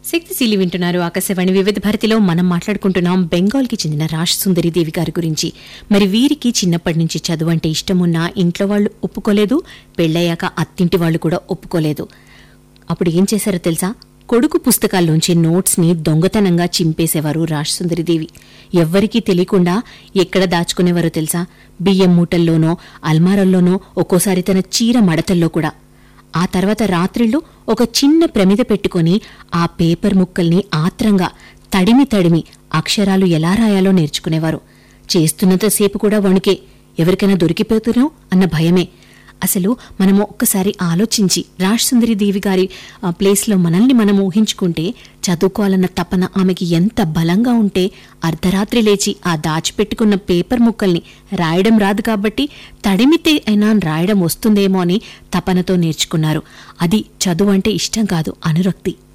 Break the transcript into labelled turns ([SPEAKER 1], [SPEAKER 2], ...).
[SPEAKER 1] శక్తిశీలి వింటున్నారు ఆకాశవాణి వివిధ భారతిలో మనం మాట్లాడుకుంటున్నాం బెంగాల్కి చెందిన రాజ్ సుందరి దేవి గారి గురించి మరి వీరికి చిన్నప్పటి నుంచి చదువు అంటే ఇష్టమున్నా ఇంట్లో వాళ్ళు ఒప్పుకోలేదు పెళ్ళయ్యాక అత్తింటి వాళ్ళు కూడా ఒప్పుకోలేదు అప్పుడు ఏం చేశారో తెలుసా కొడుకు పుస్తకాల్లోంచి నోట్స్ ని దొంగతనంగా చింపేసేవారు రాజ్ సుందరిదేవి ఎవ్వరికీ తెలియకుండా ఎక్కడ దాచుకునేవారో తెలుసా బియ్యం మూటల్లోనో అల్మారల్లోనో ఒక్కోసారి తన చీర మడతల్లో కూడా ఆ తర్వాత రాత్రిళ్ళు ఒక చిన్న ప్రమిద పెట్టుకొని ఆ పేపర్ ముక్కల్ని ఆత్రంగా తడిమి తడిమి అక్షరాలు ఎలా రాయాలో నేర్చుకునేవారు చేస్తున్నంతసేపు కూడా వణుకే ఎవరికైనా దొరికిపోతున్నాం అన్న భయమే అసలు మనము ఒక్కసారి ఆలోచించి రాజ్ సుందరి దేవి గారి ఆ, ప్లేస్లో మనల్ని మనం ఊహించుకుంటే చదువుకోవాలన్న తపన ఆమెకి ఎంత బలంగా ఉంటే అర్ధరాత్రి లేచి ఆ దాచిపెట్టుకున్న పేపర్ ముక్కల్ని రాయడం రాదు కాబట్టి తడిమితే అయినా రాయడం వస్తుందేమో అని తపనతో నేర్చుకున్నారు అది చదువు అంటే ఇష్టం కాదు అనురక్తి